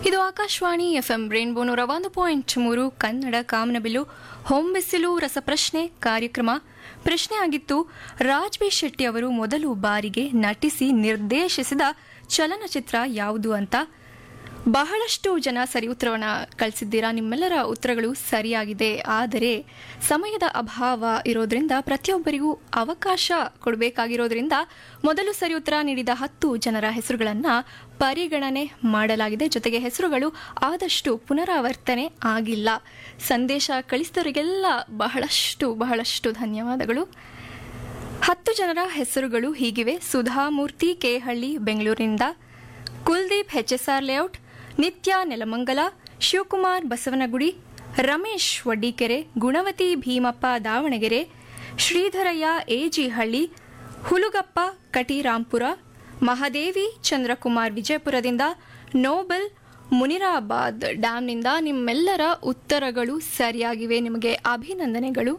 ಇದು Akashvani FM rainbow ನೂರ ಒಂದು ಪಾಯಿಂಟ್ ಮೂರು ಕನ್ನಡ ಕಾಮನಬಿಲ್ಲು ಹೊಂಬಿಸಿಲು ರಸಪ್ರಶ್ನೆ ಕಾರ್ಯಕ್ರಮ ಪ್ರಶ್ನೆ ಆಗಿತ್ತು ರಾಜ್ ಬಿ ಶೆಟ್ಟಿ ಅವರು ಮೊದಲು ಬಾರಿಗೆ ನಟಿಸಿ ನಿರ್ದೇಶಿಸಿದ ಚಲನಚಿತ್ರ ಯಾವುದು ಅಂತ ಬಹಳಷ್ಟು ಜನ ಸರಿ ಉತ್ತರವನ್ನ ಕಳಿಸಿದ್ದೀರಾ ನಿಮ್ಮೆಲ್ಲರ ಉತ್ತರಗಳು ಸರಿಯಾಗಿದೆ ಆದರೆ ಸಮಯದ ಅಭಾವ ಇರೋದ್ರಿಂದ ಪ್ರತಿಯೊಬ್ಬರಿಗೂ ಅವಕಾಶ ಕೊಡಬೇಕಾಗಿರೋದ್ರಿಂದ ಮೊದಲು ಸರಿ ಉತ್ತರ ನೀಡಿದ ಹತ್ತು ಜನರ ಹೆಸರುಗಳನ್ನ ಪರಿಗಣನೆ ಮಾಡಲಾಗಿದೆ ಜೊತೆಗೆ ಹೆಸರುಗಳು ಆದಷ್ಟು ಪುನರಾವರ್ತನೆ ಆಗಿಲ್ಲ ಸಂದೇಶ ಕಳಿಸಿದವರಿಗೆಲ್ಲ ಬಹಳಷ್ಟು ಬಹಳಷ್ಟು ಧನ್ಯವಾದಗಳು ಹತ್ತು ಜನರ ಹೆಸರುಗಳು ಹೀಗಿವೆ ಸುಧಾಮೂರ್ತಿ ಕೇಹಳ್ಳಿ ಬೆಂಗಳೂರಿನಿಂದ ಕುಲ್ದೀಪ್ ಎಚ್ಎಸ್ಆರ್ ಲೇಔಟ್ ನಿತ್ಯ ನೆಲಮಂಗಲ ಶಿವಕುಮಾರ್ ಬಸವನಗುಡಿ ರಮೇಶ್ ವಡ್ಡಿಕೆರೆ ಗುಣವತಿ ಭೀಮಪ್ಪ ದಾವಣಗೆರೆ ಶ್ರೀಧರಯ್ಯ ಎಜಿಹಳ್ಳಿ ಹುಲುಗಪ್ಪ ಕಟಿರಾಂಪುರ ಮಹಾದೇವಿ ಚಂದ್ರಕುಮಾರ್ ವಿಜಯಪುರದಿಂದ ನೋಬೆಲ್ ಮುನಿರಾಬಾದ್ ಡ್ಯಾಂನಿಂದ ನಿಮ್ಮೆಲ್ಲರ ಉತ್ತರಗಳು ಸರಿಯಾಗಿವೆ ನಿಮಗೆ ಅಭಿನಂದನೆಗಳು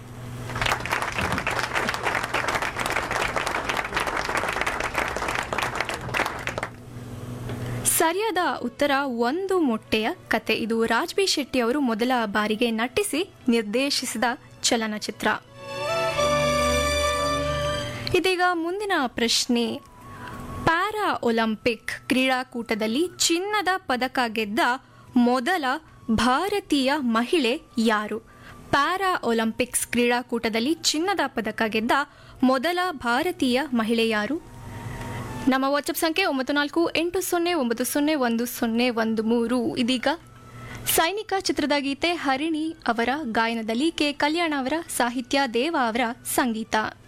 ಸರಿಯಾದ ಉತ್ತರ ಒಂದು ಮೊಟ್ಟೆಯ ಕತೆ ಇದು ರಾಜ್ ಬಿ ಶೆಟ್ಟಿ ಅವರು ಮೊದಲ ಬಾರಿಗೆ ನಟಿಸಿ ನಿರ್ದೇಶಿಸಿದ ಚಲನಚಿತ್ರ ಇದೀಗ ಮುಂದಿನ ಪ್ರಶ್ನೆ ಪ್ಯಾರಾ ಒಲಿಂಪಿಕ್ ಕ್ರೀಡಾಕೂಟದಲ್ಲಿ ಚಿನ್ನದ ಪದಕ ಗೆದ್ದ ಮೊದಲ ಭಾರತೀಯ ಮಹಿಳೆ ಯಾರು ಪ್ಯಾರಾ ಒಲಿಂಪಿಕ್ಸ್ ಕ್ರೀಡಾಕೂಟದಲ್ಲಿ ಚಿನ್ನದ ಪದಕ ಗೆದ್ದ ಮೊದಲ ಭಾರತೀಯ ಮಹಿಳೆ ಯಾರು ನಮ್ಮ ವಾಟ್ಸಪ್ ಸಂಖ್ಯೆ ಒಂಬತ್ತು ನಾಲ್ಕು ಎಂಟು ಸೊನ್ನೆ ಒಂಬತ್ತು ಸೊನ್ನೆ ಒಂದು ಸೊನ್ನೆ ಒಂದು ಮೂರು ಇದೀಗ ಸೈನಿಕ ಚಿತ್ರದ ಗೀತೆ ಹರಿಣಿ ಅವರ ಗಾಯನದಲ್ಲಿ ಕೆ ಕಲ್ಯಾಣ ಅವರ ಸಾಹಿತ್ಯ ದೇವ ಅವರ ಸಂಗೀತ